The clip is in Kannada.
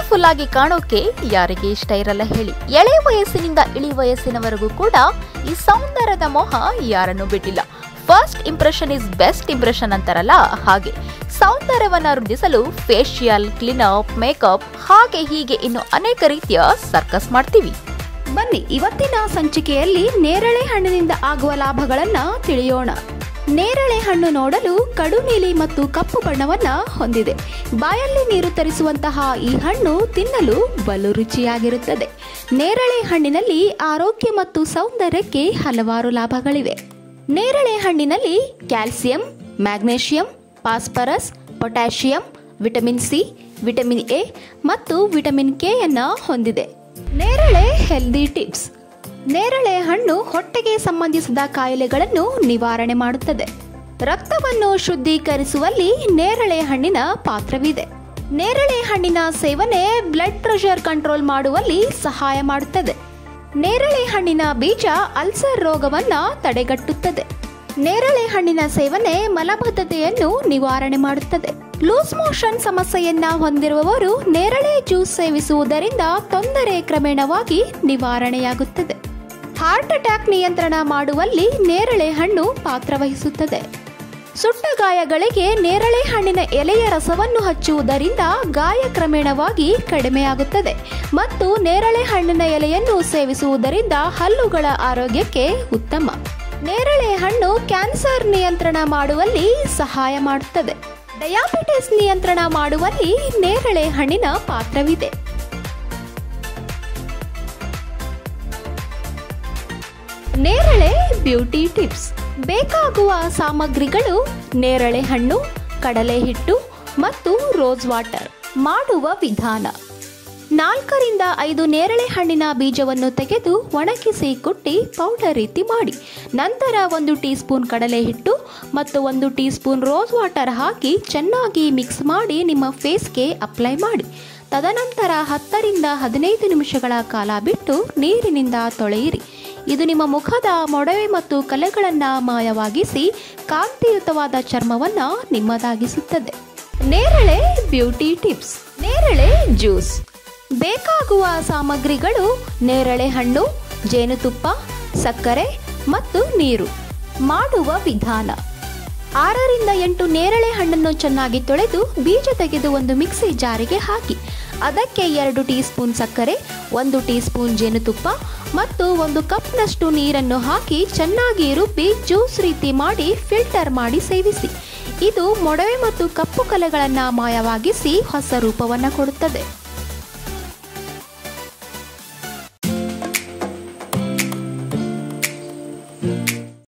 ಬ್ಯೂಟಿಫುಲ್ ಆಗಿ ಕಾಣೋಕೆ ಯಾರಿಗೆ ಇಷ್ಟ ಇರಲ್ಲ ಹೇಳಿ ಎಳೆ ವಯಸ್ಸಿನಿಂದ ಇಳಿ ವಯಸ್ಸಿನವರೆಗೂ ಕೂಡ ಈ ಸೌಂದರ್ಯದ ಮೋಹ ಯಾರನ್ನೂ ಬಿಟ್ಟಿಲ್ಲ first impression is best impression ಅಂತಾರಲ್ಲ ಹಾಗೆ ಸೌಂದರ್ಯವನ್ನ ವೃದ್ಧಿಸಲು ಫೇಶಿಯಲ್ ಕ್ಲೀನಪ್ ಮೇಕಪ್ ಹಾಗೆ ಹೀಗೆ ಇನ್ನು ಅನೇಕ ರೀತಿಯ ಸರ್ಕಸ್ ಮಾಡ್ತೀವಿ ಬನ್ನಿ ಇವತ್ತಿನ ಸಂಚಿಕೆಯಲ್ಲಿ ನೇರಳೆ ಹಣ್ಣಿನಿಂದ ಆಗುವ ಲಾಭಗಳನ್ನ ತಿಳಿಯೋಣ ನೇರಳೆ ಹಣ್ಣು ನೋಡಲು ಕಡು ನೀಲಿ ಮತ್ತು ಕಪ್ಪು ಬಣ್ಣವನ್ನ ಹೊಂದಿದೆ ಬಾಯಲ್ಲಿ ನೀರು ತರಿಸುವಂತಹ ಈ ಹಣ್ಣು ತಿನ್ನಲು ಬಲು ರುಚಿಯಾಗಿರುತ್ತದೆ ನೇರಳೆ ಹಣ್ಣಿನಲ್ಲಿ ಆರೋಗ್ಯ ಮತ್ತು ಸೌಂದರ್ಯಕ್ಕೆ ಹಲವಾರು ಲಾಭಗಳಿವೆ ನೇರಳೆ ಹಣ್ಣಿನಲ್ಲಿ calcium magnesium phosphorus potassium vitamin C vitamin A ಮತ್ತು ವಿಟಮಿನ್ ಕೆ ಯನ್ನ ಹೊಂದಿದೆ ನೇರಳೆ ಹೆಲ್ದಿ ಟಿಪ್ಸ್ ನೇರಳೆ ಹಣ್ಣು ಹೊಟ್ಟೆಗೆ ಸಂಬಂಧಿಸಿದ ಕಾಯಿಲೆಗಳನ್ನು ನಿವಾರಣೆ ಮಾಡುತ್ತದೆ ರಕ್ತವನ್ನು ಶುದ್ಧೀಕರಿಸುವಲ್ಲಿ ನೇರಳೆ ಹಣ್ಣಿನ ಪಾತ್ರವಿದೆ ನೇರಳೆ ಹಣ್ಣಿನ ಸೇವನೆ ಬ್ಲಡ್ ಪ್ರೆಷರ್ ಕಂಟ್ರೋಲ್ ಮಾಡುವಲ್ಲಿ ಸಹಾಯ ಮಾಡುತ್ತದೆ ನೇರಳೆ ಹಣ್ಣಿನ ಬೀಜ ಅಲ್ಸರ್ ರೋಗವನ್ನ ತಡೆಗಟ್ಟುತ್ತದೆ ನೇರಳೆ ಹಣ್ಣಿನ ಸೇವನೆ ಮಲಬದ್ಧತೆಯನ್ನು ನಿವಾರಣೆ ಮಾಡುತ್ತದೆ ಲೂಸ್ ಮೋಷನ್ ಸಮಸ್ಯೆಯನ್ನ ಹೊಂದಿರುವವರು ನೇರಳೆ ಜ್ಯೂಸ್ ಸೇವಿಸುವುದರಿಂದ ತೊಂದರೆ ಕ್ರಮೇಣವಾಗಿ ನಿವಾರಣೆಯಾಗುತ್ತದೆ ಹಾರ್ಟ್ ಅಟ್ಯಾಕ್ ನಿಯಂತ್ರಣ ಮಾಡುವಲ್ಲಿ ನೇರಳೆ ಹಣ್ಣು ಪಾತ್ರವಹಿಸುತ್ತದೆ ಸುಟ್ಟ ಗಾಯಗಳಿಗೆ ನೇರಳೆ ಹಣ್ಣಿನ ಎಲೆಯ ರಸವನ್ನು ಹಚ್ಚುವುದರಿಂದ ಗಾಯ ಕ್ರಮೇಣವಾಗಿ ಕಡಿಮೆಯಾಗುತ್ತದೆ ಮತ್ತು ನೇರಳೆ ಹಣ್ಣಿನ ಎಲೆಯನ್ನು ಸೇವಿಸುವುದರಿಂದ ಹಲ್ಲುಗಳ ಆರೋಗ್ಯಕ್ಕೆ ಉತ್ತಮ ನೇರಳೆ ಹಣ್ಣು ಕ್ಯಾನ್ಸರ್ ನಿಯಂತ್ರಣ ಮಾಡುವಲ್ಲಿ ಸಹಾಯ ಮಾಡುತ್ತದೆ ಡಯಾಬಿಟಿಸ್ ನಿಯಂತ್ರಣ ಮಾಡುವಲ್ಲಿ ನೇರಳೆ ಹಣ್ಣಿನ ಪಾತ್ರವಿದೆ ನೇರಳೆ ಬ್ಯೂಟಿ ಟಿಪ್ಸ್ ಬೇಕಾಗುವ ಸಾಮಗ್ರಿಗಳು ನೇರಳೆ ಹಣ್ಣು ಕಡಲೆ ಹಿಟ್ಟು ಮತ್ತು ರೋಸ್ ವಾಟರ್ ಮಾಡುವ ವಿಧಾನ ನಾಲ್ಕರಿಂದ ಐದು ನೇರಳೆ ಹಣ್ಣಿನ ಬೀಜವನ್ನು ತೆಗೆದು ಒಣಗಿಸಿ ಕುಟ್ಟಿ ಪೌಡರ್ ರೀತಿ ಮಾಡಿ ನಂತರ ಒಂದು ಟೀ ಸ್ಪೂನ್ ಕಡಲೆ ಹಿಟ್ಟು ಮತ್ತು ಒಂದು ಟೀ ಸ್ಪೂನ್ ರೋಸ್ ವಾಟರ್ ಹಾಕಿ ಚೆನ್ನಾಗಿ ಮಿಕ್ಸ್ ಮಾಡಿ ನಿಮ್ಮ ಫೇಸ್ಗೆ ಅಪ್ಲೈ ಮಾಡಿ ತದನಂತರ ಹತ್ತರಿಂದ ಹದಿನೈದು ನಿಮಿಷಗಳ ಕಾಲ ಬಿಟ್ಟು ನೀರಿನಿಂದ ತೊಳೆಯಿರಿ ಇದು ನಿಮ್ಮ ಮುಖದ ಮೊಡವೆ ಮತ್ತು ಕಲೆಗಳನ್ನು ಮಾಯವಾಗಿಸಿ ಕಾಂತಿಯುತವಾದ ಚರ್ಮವನ್ನು ನಿಮ್ಮದಾಗಿಸುತ್ತದೆ ನೇರಳೆ ಬ್ಯೂಟಿ ಟಿಪ್ಸ್ ನೇರಳೆ ಜ್ಯೂಸ್ ಬೇಕಾಗುವ ಸಾಮಗ್ರಿಗಳು ನೇರಳೆ ಹಣ್ಣು ಜೇನುತುಪ್ಪ ಸಕ್ಕರೆ ಮತ್ತು ನೀರು ಮಾಡುವ ವಿಧಾನ ಆರರಿಂದ ಎಂಟು ನೇರಳೆ ಹಣ್ಣನ್ನು ಚೆನ್ನಾಗಿ ತೊಳೆದು ಬೀಜ ತೆಗೆದು ಒಂದು ಮಿಕ್ಸಿ ಜಾರಿಗೆ ಹಾಕಿ ಅದಕ್ಕೆ ಎರಡು ಟೀ ಸ್ಪೂನ್ ಸಕ್ಕರೆ ಒಂದು ಟೀ ಸ್ಪೂನ್ ಜೇನುತುಪ್ಪ ಮತ್ತು ಒಂದು ಕಪ್ನಷ್ಟು ನೀರನ್ನು ಹಾಕಿ ಚೆನ್ನಾಗಿ ರುಬ್ಬಿ ಜ್ಯೂಸ್ ರೀತಿ ಮಾಡಿ ಫಿಲ್ಟರ್ ಮಾಡಿ ಸೇವಿಸಿ ಇದು ಮೊಡವೆ ಮತ್ತು ಕಪ್ಪು ಕಲೆಗಳನ್ನು ಮಾಯವಾಗಿಸಿ ಹೊಸ ರೂಪವನ್ನು ಕೊಡುತ್ತದೆ